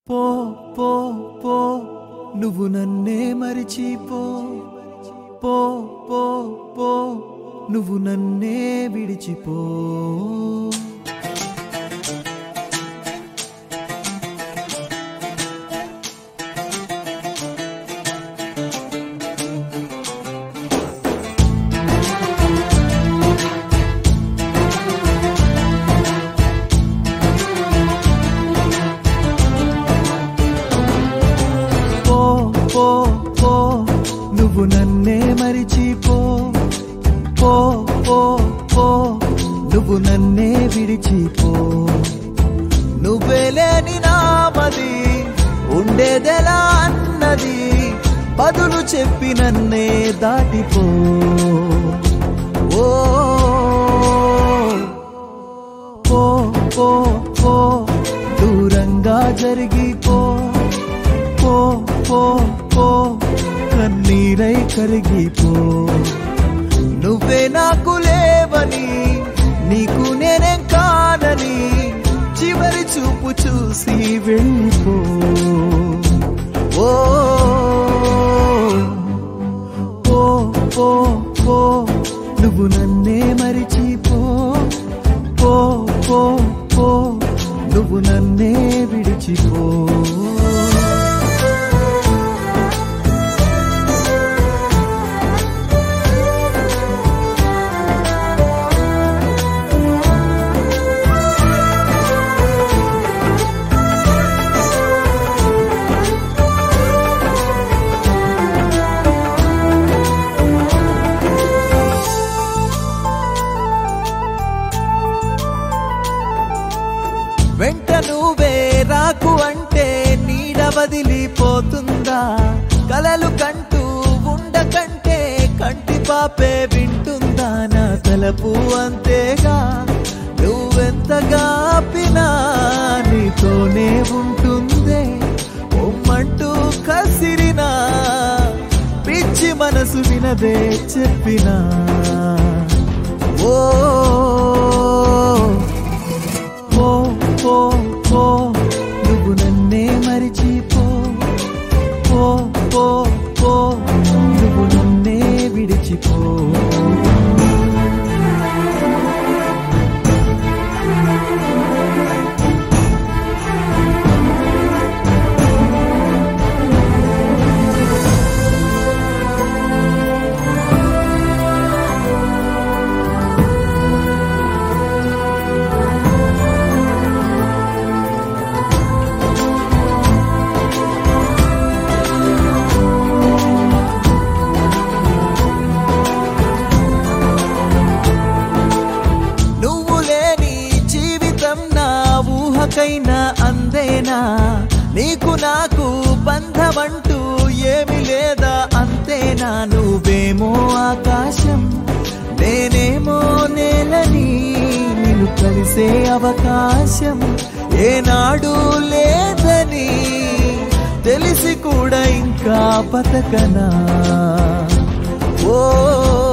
పో పో పో నువ్వు నన్నే మరిచిపో పో పో పో నువ్వు నన్నే విడిచిపో పో పో పో నువ్వు నన్నే మరిచిపో పో పో పో నువ్వు నన్నే విడిచిపో నువ్వే లేని నామది ఉండేదెలా అన్నది బదులు చెప్పి నన్నే దాటిపో ఓ పో పో పో దూరంగా జరిగిపో పో పో పో కన్నీరై కరిగిపో నువ్వే నాకు లేవని నీకు నేనేం కానని చివరి చూపు చూసి వెళ్ళిపో ఓ పో పో పో నువ్వు నన్నే మరిచిపో పో పో పో నువ్వు నన్నే విడిచిపో వెంట నువ్వే రాకు అంటే నీడ వదిలిపోతుందా కలలు కంటూ ఉండకంటే కంటి పాపే వింటుందా నా తలపు అంతేగా నువ్వెంతగా ఆపినా నీతోనే ఉంటుందే పొమ్మంటూ కసిరినా పిచ్చి మనసు వినదే చెప్పినా ఓ పో పో పో నువ్వు నన్నే మరిచిపో పో పో పో నువ్వు నన్నే విడిచిపో నువ్వు లేని జీవితం నా ఊహకైనా అందేనా నీకు నాకు బంధమంటూ ఏమి లేదా అంతేనా నువ్వేమో ఆకాశం నేనేమో నేలని నిన్ను కలిసే అవకాశం ఏనాడు లేదని తెలిసి కూడా ఇంకా బతకనా ఓ